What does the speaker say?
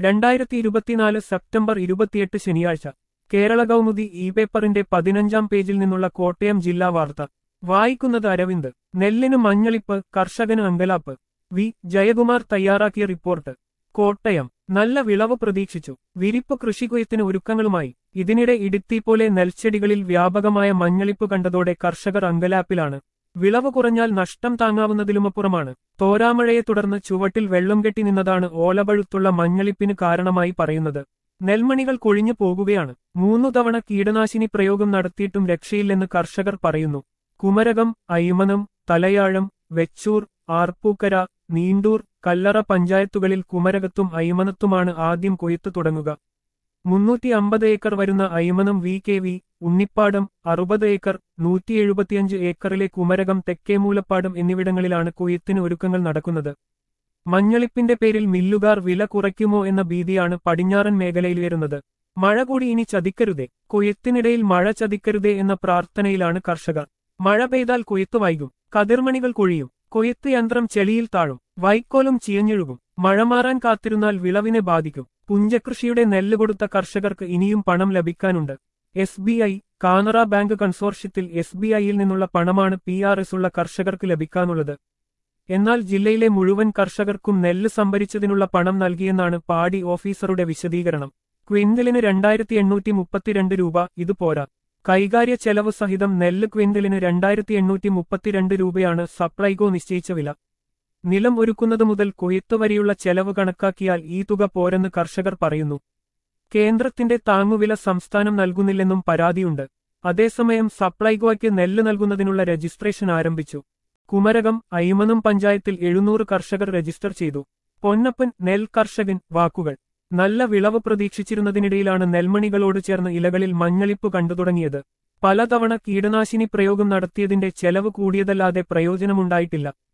രണ്ടായിരത്തി ഇരുപത്തിനാല് സെപ്റ്റംബർ ഇരുപത്തിയെട്ട് ശനിയാഴ്ച കേരള കൗമുദി ഇ പേപ്പറിന്റെ പതിനഞ്ചാം പേജിൽ നിന്നുള്ള കോട്ടയം ജില്ലാ വാർത്ത വായിക്കുന്നത് അരവിന്ദ് നെല്ലിന് മഞ്ഞളിപ്പ് കർഷകന് അങ്കലാപ്പ് വി ജയകുമാർ തയ്യാറാക്കിയ റിപ്പോർട്ട് കോട്ടയം നല്ല വിളവ് പ്രതീക്ഷിച്ചു വിരിപ്പ് കൃഷികൊയ്ത്തിന് ഒരുക്കങ്ങളുമായി ഇതിനിടെ ഇടുത്തി പോലെ നെൽച്ചെടികളിൽ വ്യാപകമായ മഞ്ഞളിപ്പ് കണ്ടതോടെ കർഷകർ അങ്കലാപ്പിലാണ് വിളവ് കുറഞ്ഞാൽ നഷ്ടം താങ്ങാവുന്നതിലുമപ്പുറമാണ് തോരാമഴയെ തുടർന്ന് ചുവട്ടിൽ വെള്ളം കെട്ടി നിന്നതാണ് ഓലപഴുത്തുള്ള മഞ്ഞളിപ്പിന് കാരണമായി പറയുന്നത് നെൽമണികൾ കൊഴിഞ്ഞു പോകുകയാണ് മൂന്നു തവണ കീടനാശിനി പ്രയോഗം നടത്തിയിട്ടും രക്ഷയില്ലെന്ന് കർഷകർ പറയുന്നു കുമരകം അയ്മനം തലയാഴം വെച്ചൂർ ആർപ്പൂക്കര നീണ്ടൂർ കല്ലറ പഞ്ചായത്തുകളിൽ കുമരകത്തും അയ്മനത്തുമാണ് ആദ്യം കൊയ്ത്തു തുടങ്ങുക മുന്നൂറ്റി അമ്പത് ഏക്കർ വരുന്ന Aymanam V K V Unnippadam അറുപത് ഏക്കർ നൂറ്റി എഴുപത്തിയഞ്ച് ഏക്കറിലെ കുമരകം തെക്കേമൂലപ്പാടം എന്നിവിടങ്ങളിലാണ് കൊയ്ത്തിന് ഒരുക്കങ്ങൾ നടക്കുന്നത് മഞ്ഞളിപ്പിന്റെ പേരിൽ മില്ലുകാർ വില കുറയ്ക്കുമോ എന്ന ഭീതിയാണ് പടിഞ്ഞാറൻ മേഖലയിൽ വരുന്നത് മഴ കൂടി ഇനി ചതിക്കരുതേ കൊയ്ത്തിനിടയിൽ മഴ ചതിക്കരുതേ എന്ന പ്രാർത്ഥനയിലാണ് കർഷകർ മഴ പെയ്താൽ കൊയ്ത്ത് വൈകും കതിർമണികൾ കൊഴിയും കൊയ്ത്ത് യന്ത്രം ചെളിയിൽ താഴും വൈക്കോലും ചിയഞ്ഞൊഴുകും മഴ മാറാൻ കാത്തിരുന്നാൽ വിളവിനെ ബാധിക്കും പുഞ്ചകൃഷിയുടെ നെല്ല് കൊടുത്ത കർഷകർക്ക് ഇനിയും പണം ലഭിക്കാനുണ്ട് S B I Canara bank കൺസോർഷ്യത്തിൽ എസ് ബി ഐയിൽ നിന്നുള്ള പണമാണ് പി ആർ എസ് ഉള്ള കർഷകർക്ക് ലഭിക്കാനുള്ളത് എന്നാൽ ജില്ലയിലെ മുഴുവൻ കർഷകർക്കും നെല്ല് സംഭരിച്ചതിനുള്ള പണം നൽകിയെന്നാണ് പാടി ഓഫീസറുടെ വിശദീകരണം ക്വിന്റലിന് രണ്ടായിരത്തി എണ്ണൂറ്റി മുപ്പത്തിരണ്ട് രൂപ ഇത് പോരാ കൈകാര്യ ചെലവ് സഹിതം നെല്ല് ക്വിന്റലിന് രണ്ടായിരത്തി എണ്ണൂറ്റി മുപ്പത്തിരണ്ട് രൂപയാണ് സപ്ലൈകോ നിശ്ചയിച്ച വില നിലം ഒരുക്കുന്നത് മുതൽ കൊയ്ത്ത് വരെയുള്ള ചെലവ് കണക്കാക്കിയാൽ ഈ തുക പോരെന്ന് കർഷകർ പറയുന്നു കേന്ദ്രത്തിന്റെ താങ്ങുവില സംസ്ഥാനം നൽകുന്നില്ലെന്നും പരാതിയുണ്ട് അതേസമയം സപ്ലൈകോയ്ക്ക് നെല്ല് നൽകുന്നതിനുള്ള രജിസ്ട്രേഷൻ ആരംഭിച്ചു കുമരകം അയ്മനം പഞ്ചായത്തിൽ എഴുന്നൂറ് കർഷകർ രജിസ്റ്റർ ചെയ്തു പൊന്നപ്പൻ നെൽ കർഷകൻ വാക്കുകൾ നല്ല വിളവ് പ്രതീക്ഷിച്ചിരുന്നതിനിടയിലാണ് നെൽമണികളോട് ചേർന്ന് ഇലകളിൽ മഞ്ഞളിപ്പ് കണ്ടു തുടങ്ങിയത് പലതവണ കീടനാശിനി പ്രയോഗം നടത്തിയതിന്റെ ചെലവ് കൂടിയതല്ലാതെ പ്രയോജനമുണ്ടായിട്ടില്ല